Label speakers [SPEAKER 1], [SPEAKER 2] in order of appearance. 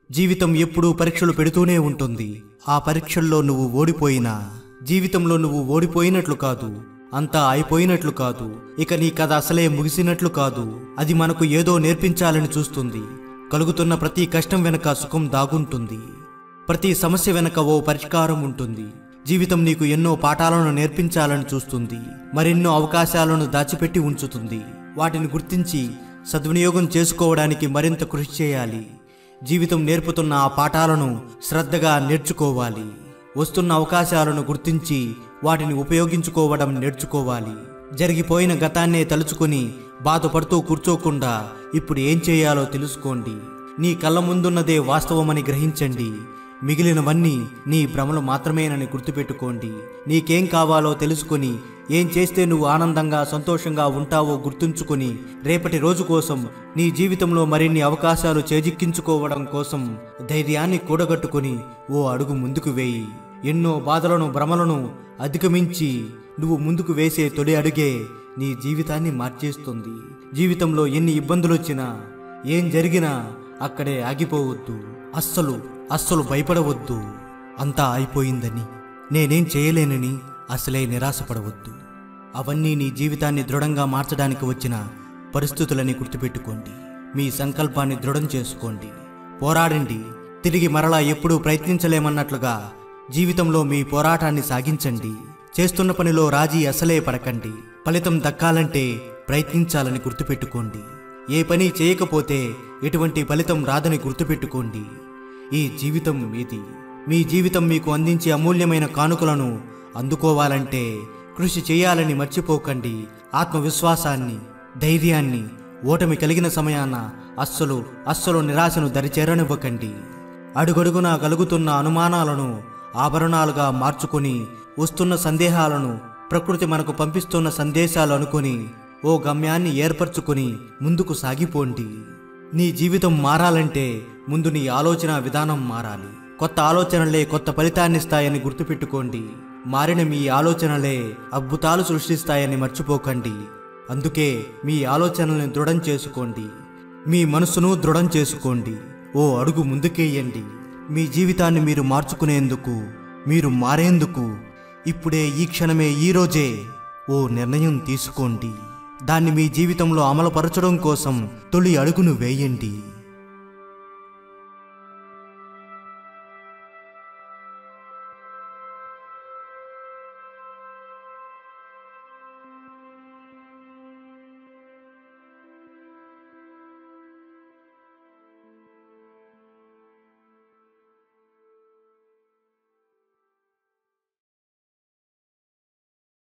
[SPEAKER 1] జీవితం ఎప్పుడూ పరీక్షలు పెడుతూనే ఉంటుంది ఆ పరీక్షల్లో నువ్వు ఓడిపోయినా జీవితంలో నువ్వు ఓడిపోయినట్లు కాదు అంతా అయిపోయినట్లు కాదు ఇక నీ కథ అసలే ముగిసినట్లు కాదు అది మనకు ఏదో నేర్పించాలని చూస్తుంది కలుగుతున్న ప్రతి కష్టం వెనక సుఖం దాగుంటుంది ప్రతి సమస్య వెనక ఓ పరిష్కారం ఉంటుంది జీవితం నీకు ఎన్నో పాఠాలను నేర్పించాలని చూస్తుంది మరెన్నో అవకాశాలను దాచిపెట్టి ఉంచుతుంది వాటిని గుర్తించి సద్వినియోగం చేసుకోవడానికి మరింత కృషి చేయాలి జీవితం నేర్పుతున్న ఆ పాఠాలను శ్రద్ధగా నేర్చుకోవాలి వస్తున్న అవకాశాలను గుర్తించి వాటిని ఉపయోగించుకోవడం నేర్చుకోవాలి జరిగిపోయిన గతాన్నే తలుచుకొని బాధపడుతూ కూర్చోకుండా ఇప్పుడు ఏం చేయాలో తెలుసుకోండి నీ కళ్ళ ముందున్నదే వాస్తవమని గ్రహించండి మిగిలినవన్నీ నీ భ్రమలు మాత్రమేనని గుర్తుపెట్టుకోండి నీకేం కావాలో తెలుసుకొని ఏం చేస్తే నువ్వు ఆనందంగా సంతోషంగా ఉంటావో గుర్తుంచుకొని రేపటి రోజు కోసం నీ జీవితంలో మరిన్ని అవకాశాలు చేజిక్కించుకోవడం కోసం ధైర్యాన్ని కూడగట్టుకొని ఓ అడుగు ముందుకు వేయి ఎన్నో బాధలను భ్రమలను అధిగమించి నువ్వు ముందుకు వేసే తొలి అడుగే నీ జీవితాన్ని మార్చేస్తుంది జీవితంలో ఎన్ని ఇబ్బందులు వచ్చినా ఏం జరిగినా అక్కడే ఆగిపోవద్దు అస్సలు అస్సలు భయపడవద్దు అంతా అయిపోయిందని నేనేం చేయలేనని అసలే నిరాశపడవద్దు అవన్నీ నీ జీవితాన్ని దృఢంగా మార్చడానికి వచ్చిన పరిస్థితులని గుర్తుపెట్టుకోండి మీ సంకల్పాన్ని దృఢం చేసుకోండి పోరాడండి తిరిగి మరలా ఎప్పుడూ ప్రయత్నించలేమన్నట్లుగా జీవితంలో మీ పోరాటాన్ని సాగించండి చేస్తున్న పనిలో రాజీ అసలే పడకండి ఫలితం దక్కాలంటే ప్రయత్నించాలని గుర్తుపెట్టుకోండి ఏ పని చేయకపోతే ఎటువంటి ఫలితం రాదని గుర్తుపెట్టుకోండి ఈ జీవితం మీది మీ జీవితం మీకు అందించే అమూల్యమైన కానుకలను అందుకోవాలంటే కృషి చేయాలని మర్చిపోకండి ఆత్మవిశ్వాసాన్ని ధైర్యాన్ని ఓటమి కలిగిన సమయాన అస్సలు అస్సలు నిరాశను దరిచేరనివ్వకండి అడుగడుగునా కలుగుతున్న అనుమానాలను ఆభరణాలుగా మార్చుకొని వస్తున్న సందేహాలను ప్రకృతి మనకు పంపిస్తున్న సందేశాలు అనుకొని ఓ గమ్యాన్ని ఏర్పరచుకొని ముందుకు సాగిపోండి నీ జీవితం మారాలంటే ముందు నీ ఆలోచన విధానం మారాలి కొత్త ఆలోచనలే కొత్త ఫలితాన్నిస్తాయని గుర్తుపెట్టుకోండి మారిన మీ ఆలోచనలే అద్భుతాలు సృష్టిస్తాయని మర్చిపోకండి అందుకే మీ ఆలోచనల్ని దృఢం చేసుకోండి మీ మనసును దృఢం చేసుకోండి ఓ అడుగు ముందుకేయండి మీ జీవితాన్ని మీరు మార్చుకునేందుకు మీరు మారేందుకు ఇప్పుడే ఈ క్షణమే ఈ రోజే ఓ నిర్ణయం తీసుకోండి దాన్ని మీ జీవితంలో అమలుపరచడం కోసం తొలి అడుగును వేయండి